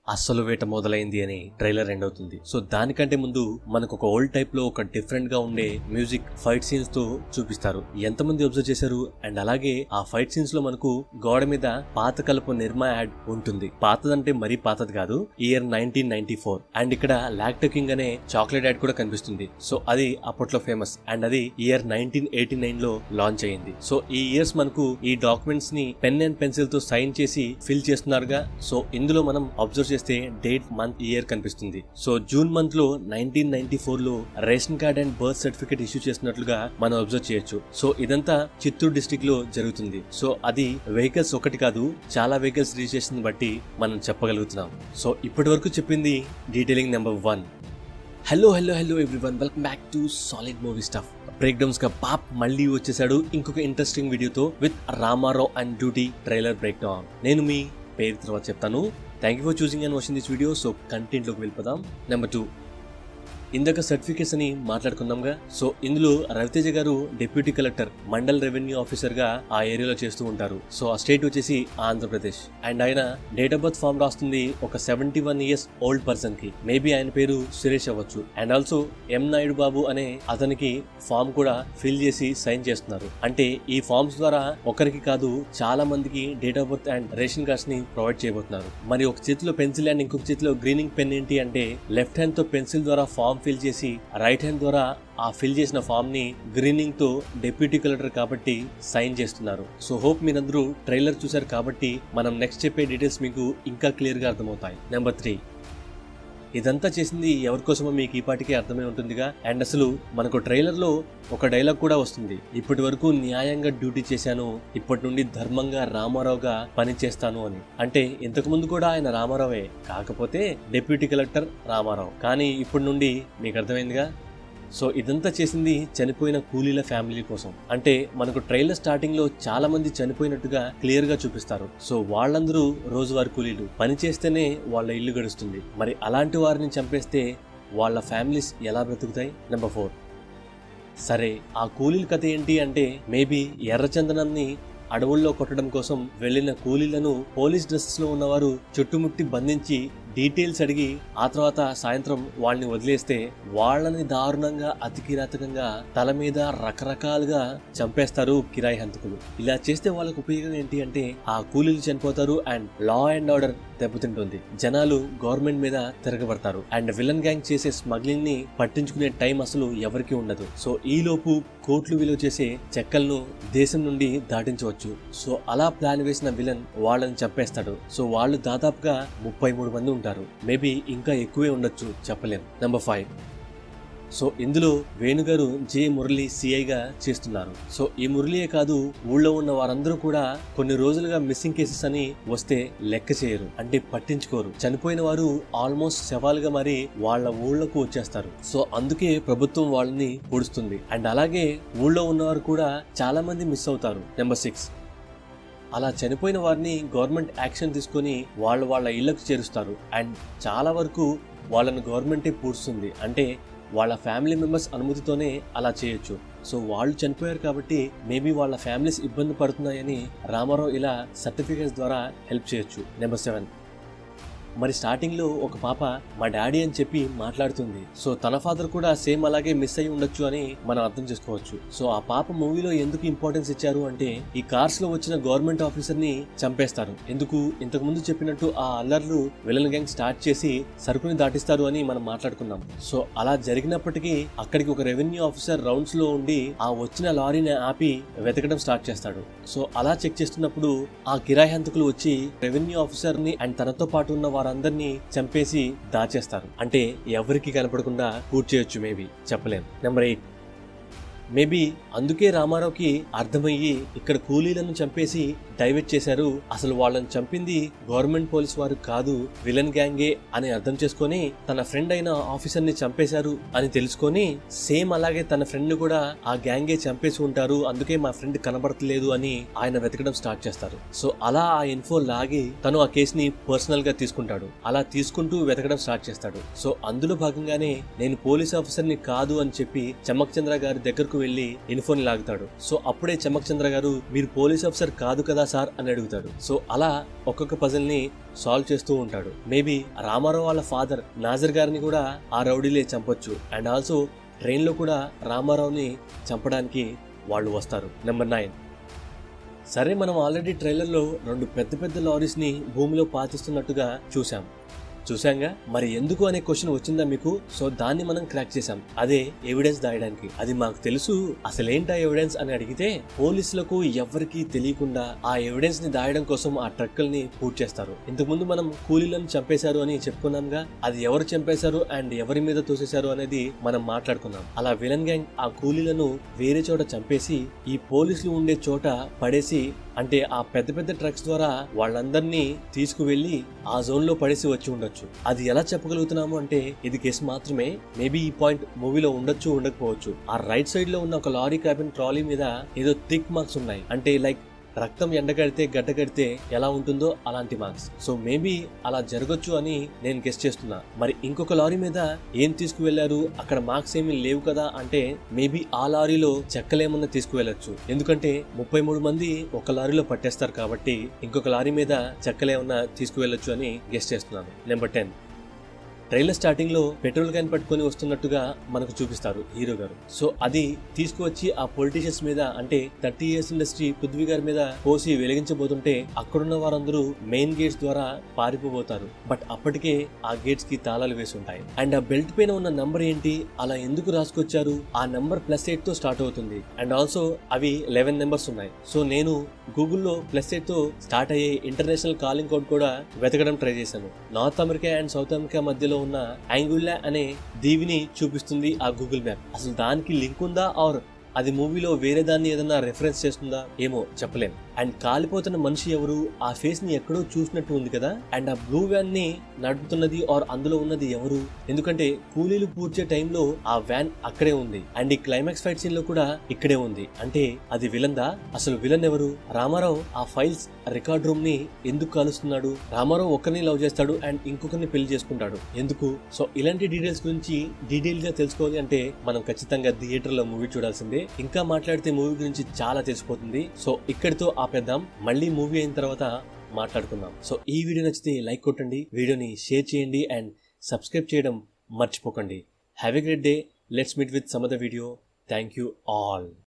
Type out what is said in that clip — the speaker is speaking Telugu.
అస్సలు వేట మొదలైంది అని ట్రైలర్ ఎండ్ అవుతుంది సో దానికంటే ముందు మనకు ఒక ఓల్డ్ టైప్ లో ఒక డిఫరెంట్ గా ఉండే మ్యూజిక్ ఫైట్ సీన్స్ తో చూపిస్తారు ఎంతమంది అబ్జర్వ్ చేశారు అండ్ అలాగే ఆ ఫైట్ సీన్స్ లో మనకు గోడ మీద పాత కలుపు నిర్మా యాడ్ ఉంటుంది పాతదంటే మరీ పాతది కాదు year nineteen ninety four and ఇక్కడ లాక్టో కింగ్ అనే చాక్లెట్ యాడ్ కూడా కనిపిస్తుంది సో అది అప్పట్లో ఫేమస్ అండ్ అది ఇయర్ నైన్టీన్ ఎయిటీ నైన్ లో లాంచ్ అయింది సో ఈ ఇయర్స్ మనకు ఈ డాక్యుమెంట్స్ ని పెన్ అండ్ పెన్సిల్ తో సైన్ చేసి ఫిల్ చేస్తున్నారుగా సో ఇందులో మనం అబ్జర్వ్ చేస్తే డేట్ మంత్ ఇయర్ కనిపిస్తుంది సో జూన్ మంత్ లో నైన్టీన్ నైన్టీ ఫోర్ లో ration card and birth certificate issue చేస్తున్నట్లుగా మనం అబ్జర్వ్ చేయొచ్చు సో ఇదంతా చిత్తూరు డిస్టిక్ లో జరుగుతుంది సో అది వెహికల్స్ ఒకటి కాదు చాలా వెహికల్స్ రిజిస్ట్రేషన్ బట్టి మనం చెప్పగలుగుతున్నాం సో ఇప్పటి వరకు చెప్పింది detailing number one hello hello hello everyone welcome back to solid movie stuff break downs గా పాప్ మళ్ళీ వచ్చేసాడు ఇంకొక ఇంట్రెస్టింగ్ వీడియోతో with Ramarao and duty trailer break down నేను మీ పేరు తర్వాత చెప్తాను థ్యాంక్ యూ ఫర్ చూసింగ్ and watching this video so content లోకి వెళ్ళిపోదాం నెంబర్ టూ ఇందాక సర్టిఫికేట్స్ అని మాట్లాడుకున్నాంగా సో ఇందులో రవితేజ గారు deputy collector mandal revenue officer గా ఆ ఏరియాలో చేస్తూ ఉంటారు సో ఆ స్టేట్ వచ్చేసి ఆంధ్రప్రదేశ్ అండ్ ఆయన డేట్ ఆఫ్ బర్త్ ఫామ్ రాస్తుంది ఒక seventy one years old person కి మేబీ ఆయన పేరు సురేష్ అవ్వచ్చు and also M Naidu Babu అనే అతనికి ఫామ్ కూడా ఫిల్ చేసి సైన్ చేస్తున్నారు అంటే ఈ ఫామ్స్ ద్వారా ఒకరికి కాదు చాలా మందికి date of birth and ration cards ని ప్రొవైడ్ చేయబోతున్నారు మరి ఒక చేతిలో పెన్సిల్ అండ్ ఇంకొక చేతిలో గ్రీనింగ్ పెన్ ఏంటి అంటే లెఫ్ట్ హ్యాండ్ తో పెన్సిల్ ద్వారా ఫామ్ ఫిల్ చేసి రైట్ హ్యాండ్ ద్వారా ఆ ఫిల్ చేసిన ఫామ్ ని గ్రీనింగ్ తో డెప్యూటీ కలెక్టర్ కాబట్టి సైన్ చేస్తున్నారు సో హోప్ మీరందరూ ట్రైలర్ చూసారు కాబట్టి మనం నెక్స్ట్ చెప్పే డీటెయిల్స్ మీకు ఇంకా క్లియర్ గా అర్థమవుతాయి నెంబర్ త్రీ ఇదంతా చేసింది ఎవరి కోసమో మీకు ఈ పాటికి అర్థమై ఉంటుందిగా అండ్ అసలు మనకు ట్రైలర్ లో ఒక డైలాగ్ కూడా వస్తుంది ఇప్పటి వరకు న్యాయంగా డ్యూటీ చేశాను ఇప్పటి నుండి ధర్మంగా రామారావుగా పని చేస్తాను అని అంటే ఇంతకు ముందు కూడా ఆయన రామారావే కాకపోతే డిప్యూటీ కలెక్టర్ రామారావు కానీ ఇప్పటి నుండి మీకు అర్థమైందిగా సో ఇదంతా చేసింది చనిపోయిన కూలీల ఫ్యామిలీ కోసం అంటే మనకు ట్రైలర్ స్టార్టింగ్ లో చాలా మంది చనిపోయినట్టుగా క్లియర్ గా చూపిస్తారు సో వాళ్ళందరూ రోజువారి కూలీలు పని చేస్తేనే వాళ్ళ ఇల్లు గడుస్తుంది మరి అలాంటి వారిని చంపేస్తే వాళ్ళ ఫ్యామిలీస్ ఎలా బ్రతుకుతాయి నెంబర్ ఫోర్ సరే ఆ కూలీల కథ ఏంటి అంటే మేబీ ఎర్రచందనాన్ని అడవుల్లో కొట్టడం కోసం వెళ్లిన కూలీలను పోలీస్ డ్రెస్సెస్ లో ఉన్నవారు చుట్టుముట్టి బంధించి డీటెయిల్స్ అడిగి ఆ తర్వాత సాయంత్రం వాళ్ళని వదిలేస్తే వాళ్ళని దారుణంగా అతికిరాతకంగా తల మీద రకరకాలుగా చంపేస్తారు కిరాయి హంతకులు ఇలా చేస్తే వాళ్ళకు ఉపయోగం ఏంటి అంటే ఆ కూలీలు చనిపోతారు అండ్ లా అండ్ ఆర్డర్ దెబ్బతింటుంది జనాలు గవర్నమెంట్ మీద తిరగబడతారు అండ్ విలన్ గ్యాంగ్ చేసే స్మగ్లింగ్ ని పట్టించుకునే టైం అసలు ఎవరికి ఉండదు సో ఈ లోపు కోట్లు విలువ చేసే చెక్కలను దేశం నుండి దాటించవచ్చు సో అలా ప్లాన్ వేసిన విలన్ వాళ్ళని చంపేస్తాడు సో వాళ్ళు దాదాపుగా ముప్పై మూడు మంది ఉంటారు మేబీ ఇంకా ఎక్కువే ఉండొచ్చు చెప్పలేం నెంబర్ ఫైవ్ సో ఇందులో వేణుగారు జే మురళి సిఐగా చేస్తున్నారు సో ఈ మురళియే కాదు ఊళ్ళో ఉన్న వారందరూ కూడా కొన్ని రోజులుగా మిస్సింగ్ కేసెస్ అని వస్తే లెక్క చేయరు అంటే పట్టించుకోరు చనిపోయిన వారు ఆల్మోస్ట్ శవాలుగా మరి వాళ్ళ ఊళ్ళకు వచ్చేస్తారు సో అందుకే ప్రభుత్వం వాళ్ళని పొడుస్తుంది అండ్ అలాగే ఊళ్ళో ఉన్నవారు కూడా చాలా మంది మిస్ అవుతారు నెంబర్ సిక్స్ అలా చనిపోయిన వారిని గవర్నమెంట్ యాక్షన్ తీసుకొని వాళ్ళ వాళ్ళ ఇళ్లకు చేరుస్తారు అండ్ చాలా వరకు వాళ్ళని గవర్నమెంటే పూడుస్తుంది అంటే వాళ్ళ ఫ్యామిలీ మెంబర్స్ అనుమతితోనే అలా చేయొచ్చు సో వాళ్ళు చనిపోయారు కాబట్టి మేబీ వాళ్ళ ఫ్యామిలీస్ ఇబ్బంది పడుతున్నాయని రామారావు ఇలా సర్టిఫికేట్స్ ద్వారా హెల్ప్ చేయొచ్చు నెంబర్ సెవెన్ మరి స్టార్టింగ్ లో ఒక పాప మా డాడీ అని చెప్పి మాట్లాడుతుంది సో తన ఫాదర్ కూడా సేమ్ అలాగే మిస్ అయి ఉండొచ్చు అని మనం అర్థం చేసుకోవచ్చు సో ఆ పాప మూవీలో ఎందుకు ఇంపార్టెన్స్ ఇచ్చారు అంటే ఈ కార్స్ లో వచ్చిన గవర్నమెంట్ ఆఫీసర్ ని చంపేస్తారు ఎందుకు ఇంతకు ముందు చెప్పినట్టు ఆ అల్లర్లు విలన్ గ్యాంగ్ స్టార్ట్ చేసి సరుకుని దాటిస్తారు అని మనం మాట్లాడుకున్నాం సో అలా జరిగినప్పటికీ అక్కడికి ఒక రెవెన్యూ ఆఫీసర్ రౌండ్స్ లో ఉండి ఆ వచ్చిన లారీని ఆపి వెతకడం స్టార్ట్ చేస్తాడు సో అలా చెక్ చేస్తున్నప్పుడు ఆ కిరాయి హంతకులు వచ్చి రెవెన్యూ ఆఫీసర్ ని అండ్ తనతో పాటు ఉన్న వారందరినీ చంపేసి దాచేస్తారు అంటే ఎవరికి కనపడకుండా పూర్తి చేయొచ్చు మేబీ చెప్పలేం నెంబర్ ఎయిట్ మేబీ అందుకే రామారావుకి అర్థమయ్యి ఇక్కడ కూలీలను చంపేసి డైవర్ట్ చేశారు అసలు వాళ్ళని చంపింది గవర్నమెంట్ పోలీస్ వారు కాదు విలన్ గ్యాంగే అని అర్థం చేసుకొని తన ఫ్రెండ్ అయిన ఆఫీసర్ ని చంపేశారు అని తెలుసుకొని సేమ్ అలాగే తన ఫ్రెండ్ కూడా ఆ గ్యాంగే చంపేసి ఉంటారు అందుకే మా ఫ్రెండ్ కనబడట్లేదు అని ఆయన వెతకడం స్టార్ట్ చేస్తారు సో అలా ఆ ఇన్ఫో లాగి తను ఆ కేసుని పర్సనల్ గా తీసుకుంటాడు అలా తీసుకుంటూ వెతకడం స్టార్ట్ చేస్తాడు సో అందులో భాగంగానే నేను పోలీస్ ఆఫీసర్ ని కాదు అని చెప్పి చమ్మక్ చంద్ర గారి దగ్గరకు దగ్గరకు వెళ్లి ఇన్ఫోన్ లాగుతాడు సో అప్పుడే చమక్ చంద్ర గారు మీరు పోలీస్ ఆఫీసర్ కాదు కదా సార్ అని అడుగుతాడు సో అలా ఒక్కొక్క పజిల్ ని సాల్వ్ చేస్తూ ఉంటాడు మేబీ రామారావు వాళ్ళ ఫాదర్ నాజర్ గారిని కూడా ఆ రౌడీలే చంపొచ్చు అండ్ ఆల్సో ట్రైన్లో కూడా రామారావుని చంపడానికి వాళ్ళు వస్తారు నెంబర్ నైన్ సరే మనం ఆల్రెడీ ట్రైలర్లో రెండు పెద్ద పెద్ద లారీస్ని భూమిలో పాతిస్తున్నట్టుగా చూసాం చూసాంగా మరి ఎందుకు అనే క్వశ్చన్ వచ్చిందా మీకు సో దాన్ని మనం క్రాక్ చేసాం అదే ఎవిడెన్స్ దాయడానికి అది మాకు తెలుసు అసలేంటా ఎవిడెన్స్ అని అడిగితే పోలీసులకు ఎవరికి తెలియకుండా ఆ ఎవిడెన్స్ ని దాయడం కోసం ఆ ట్రక్కుల్ని పూర్తి చేస్తారు ఇంతకుముందు మనం కూలీలను చంపేశారు అని చెప్పుకున్నాంగా అది ఎవరు చంపేశారు అండ్ ఎవరి మీద తోసేశారు అనేది మనం మాట్లాడుకున్నాం అలా విలన్ గ్యాంగ్ ఆ కూలీలను వేరే చోట చంపేసి ఈ పోలీసులు ఉండే చోట పడేసి అంటే ఆ పెద్ద పెద్ద ట్రక్స్ ద్వారా వాళ్ళందరినీ తీసుకువెళ్లి ఆ జోన్ లో పడేసి వచ్చి ఉండొచ్చు అది ఎలా చెప్పగలుగుతున్నాము అంటే ఇది గెస్ మాత్రమే మేబీ ఈ పాయింట్ మూవీలో ఉండొచ్చు ఉండకపోవచ్చు ఆ రైట్ సైడ్ లో ఉన్న ఒక లారీ క్యాబిన్ ట్రాలీ మీద ఏదో థిక్ మార్క్స్ ఉన్నాయి అంటే లైక్ రక్తం ఎండగడితే గడ్డ కడితే ఎలా ఉంటుందో అలాంటి మార్క్స్ సో మేబీ అలా జరగచ్చు అని నేను గెస్ట్ చేస్తున్నా మరి ఇంకొక లారీ మీద ఏం తీసుకువెళ్లారు అక్కడ మార్క్స్ ఏమీ లేవు కదా అంటే మేబీ ఆ లారీలో చెక్కలేమన్నా తీసుకువెళ్ళొచ్చు ఎందుకంటే ముప్పై మూడు మంది ఒక లారీలో పట్టేస్తారు కాబట్టి ఇంకొక లారీ మీద చెక్కలేమన్నా తీసుకువెళ్ళొచ్చు అని గెస్ట్ చేస్తున్నాను నెంబర్ టెన్ ట్రైలర్ స్టార్టింగ్ లో పెట్రోల్ క్యాన్ పట్టుకొని వస్తున్నట్టుగా మనకు చూపిస్తారు హీరో గారు సో అది తీసుకువచ్చి ఆ పొలిటీషియన్స్ మీద అంటే థర్టీ ఇయర్స్ ఇండస్ట్రీ పృథ్వీ గారి మీద పోసి వెలిగించబోతుంటే అక్కడున్న వారందరూ మెయిన్ గేట్స్ ద్వారా పారిపోబోతారు బట్ అప్పటికే ఆ గేట్స్ కి తాళాలు వేసి ఉంటాయి అండ్ ఆ బెల్ట్ పైన ఉన్న నంబర్ ఏంటి అలా ఎందుకు రాసుకొచ్చారు ఆ నంబర్ ప్లస్ ఎయిట్ తో స్టార్ట్ అవుతుంది అండ్ ఆల్సో అవి లెవెన్ నెంబర్స్ ఉన్నాయి సో నేను గూగుల్లో ప్లస్ ఎయిట్ తో స్టార్ట్ అయ్యే ఇంటర్నేషనల్ కాలింగ్ కోడ్ కూడా వెతకడం ట్రై చేశాను north America and south America మధ్యలో ఉన్న యాంగుల్లా అనే దీవిని చూపిస్తుంది ఆ గూగుల్ మ్యాప్ అసలు దానికి లింక్ ఉందా ఆర్ అది మూవీలో వేరే దాన్ని ఏదైనా రెఫరెన్స్ చేస్తుందా ఏమో చెప్పలేం అండ్ కాలిపోతున్న మనిషి ఎవరు ఆ ఫేస్ ని ఎక్కడో చూసినట్టు ఉంది కదా అండ్ ఆ బ్లూ వ్యాన్ ని నడుపుతున్నది ఆర్ అందులో ఉన్నది ఎవరు ఎందుకంటే కూలీలు పూడ్చే టైంలో ఆ వ్యాన్ అక్కడే ఉంది అండ్ ఈ క్లైమాక్స్ ఫైట్ సీన్ లో కూడా ఇక్కడే ఉంది అంటే అది విలన్ దా అసలు విలన్ ఎవరు రామారావు ఆ ఫైల్స్ రికార్డ్ రూమ్ ని ఎందుకు కాలుస్తున్నాడు రామారావు ఒకరిని లవ్ చేస్తాడు అండ్ ఇంకొకరిని పెళ్లి చేసుకుంటాడు ఎందుకు సో ఇలాంటి డీటెయిల్స్ గురించి డీటెయిల్ గా తెలుసుకోవాలి అంటే మనం ఖచ్చితంగా థియేటర్ లో మూవీ చూడాల్సిందే ఇంకా మాట్లాడితే మూవీ గురించి చాలా తెలిసిపోతుంది సో ఇక్కడితో ఆపేద్దాం మళ్ళీ మూవీ అయిన తర్వాత మాట్లాడుకుందాం సో ఈ వీడియో నచ్చితే లైక్ కొట్టండి వీడియోని షేర్ చేయండి అండ్ సబ్స్క్రైబ్ చేయడం మర్చిపోకండి have a great day let's meet with some other video thank you all